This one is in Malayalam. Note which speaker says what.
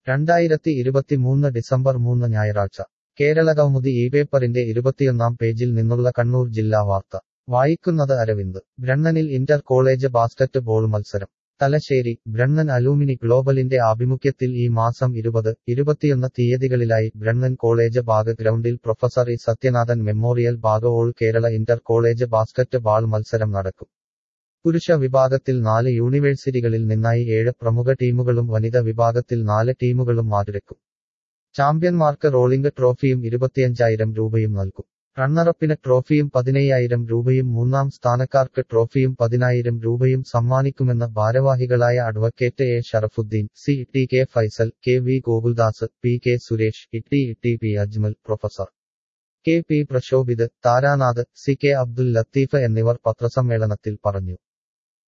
Speaker 1: രണ്ടായിരത്തി ഇരുപത്തിമൂന്ന് ഡിസംബർ മൂന്ന് ഞായറാഴ്ച കേരളകൗമുദി ഈ പേപ്പറിന്റെ ഇരുപത്തിയൊന്നാം പേജിൽ നിന്നുള്ള കണ്ണൂർ ജില്ലാ വാർത്ത വായിക്കുന്നത് അരവിന്ദ് ബ്രണ്ണനിൽ ഇന്റർ കോളേജ് ബാസ്കറ്റ് ബോൾ മത്സരം തലശ്ശേരി ബ്രണ്ണൻ അലൂമിനി ഗ്ലോബലിന്റെ ആഭിമുഖ്യത്തിൽ ഈ മാസം ഇരുപത് ഇരുപത്തിയൊന്ന് തീയതികളിലായി ബ്രണ്ണൻ കോളേജ് ബാഗ് ഗ്രൗണ്ടിൽ പ്രൊഫസർ ഇ സത്യനാഥൻ മെമ്മോറിയൽ ബാഗ് all Kerala inter college basketball മത്സരം നടക്കും പുരുഷ വിഭാഗത്തിൽ നാല് യൂണിവേഴ്സിറ്റികളിൽ നിന്നായി ഏഴ് പ്രമുഖ ടീമുകളും വനിത വിഭാഗത്തിൽ നാല് ടീമുകളും മാറ്റുരക്കും ചാമ്പ്യന്മാർക്ക് റോളിംഗ് ട്രോഫിയും ഇരുപത്തിയഞ്ചായിരം രൂപയും നൽകും റണ്ണറപ്പിന് ട്രോഫിയും പതിനയ്യായിരം രൂപയും മൂന്നാം സ്ഥാനക്കാർക്ക് ട്രോഫിയും പതിനായിരം രൂപയും സമ്മാനിക്കുമെന്ന് ഭാരവാഹികളായ advocate A Sharafuddin C T K Faisal K V Gokuldas P K Suresh Itty Itty P Ajmal professor K P Prashobhith Taranath C K Abdul Latheef എന്നിവർ പത്രസമ്മേളനത്തിൽ പറഞ്ഞു